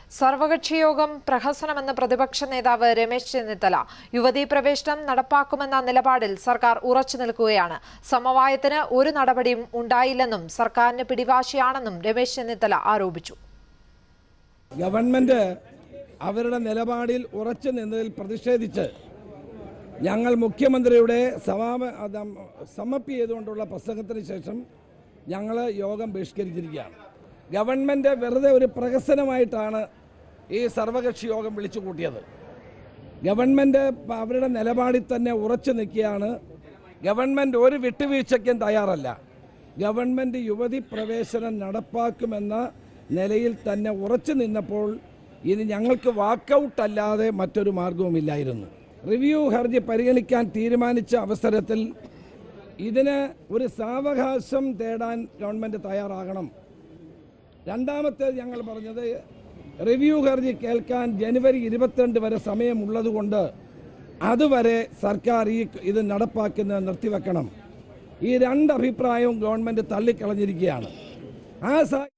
സർവകക്ഷി യോഗം പ്രഹസനമെന്ന് പ്രതിപക്ഷ നേതാവ് രമേശ് ചെന്നിത്തല യുവതീ പ്രവേശനം നടപ്പാക്കുമെന്ന നിലപാടിൽ സർക്കാർ ഉറച്ചു നിൽക്കുകയാണ് സമവായത്തിന് ഒരു നടപടിയും ഉണ്ടായില്ലെന്നും സർക്കാരിന് പിടിവാശിയാണെന്നും രമേശ് ചെന്നിത്തല ആരോപിച്ചു ഗവൺമെന്റ് അവരുടെ നിലപാടിൽ ഉറച്ചു നിന്നതിൽ പ്രതിഷേധിച്ച് ഞങ്ങൾ മുഖ്യമന്ത്രിയുടെ സമാപ അതം- സമപ്പി ചെയ്തുകൊണ്ടുള്ള പ്രസംഗത്തിന് ശേഷം ഞങ്ങൾ യോഗം ബഹിഷ്കരിച്ചിരിക്കുകയാണ് ഗവൺമെന്റ് വെറുതെ ഒരു പ്രഹസനമായിട്ടാണ് ഈ സർവകക്ഷി യോഗം വിളിച്ചു കൂട്ടിയത് ഗവൺമെന്റ് പ- അവരുടെ നിലപാടിൽ തന്നെ ഉറച്ചു നിൽക്കുകയാണ് ഗവൺമെന്റ് ഒരു വിട്ടുവീഴ്ചയ്ക്കും തയ്യാറല്ല ഗവൺമെന്റ് യുവതി പ്രവേശനം നടപ്പാക്കുമെന്ന നിലയിൽ തന്നെ ഉറച്ചു നിന്നപ്പോൾ ഇനി ഞങ്ങൾക്ക് വാക്കൗട്ട് അല്ലാതെ മറ്റൊരു മാർഗവുമില്ലായിരുന്നു റിവ്യൂ ഹർജി പരിഗണിക്കാൻ തീരുമാനിച്ച അവസരത്തിൽ ഇതിന് ഒരു സാവകാശം തേടാൻ ഗവൺമെന്റ് തയ്യാറാകണം രണ്ടാമത്തേത് ഞങ്ങൾ പറഞ്ഞത് റിവ്യൂ ഹർജി കേൾക്കാൻ ജനുവരി ഇരുപത്തിരണ്ട് വരെ സമയമുള്ളതുകൊണ്ട് അതുവരെ സർക്കാർ ഈ ഇത് നടപ്പാക്കുന്നത് നിർത്തിവെക്കണം ഈ രണ്ട് അഭിപ്രായവും ഗവൺമെന്റ് തള്ളിക്കളഞ്ഞിരിക്കുകയാണ് ആ സാ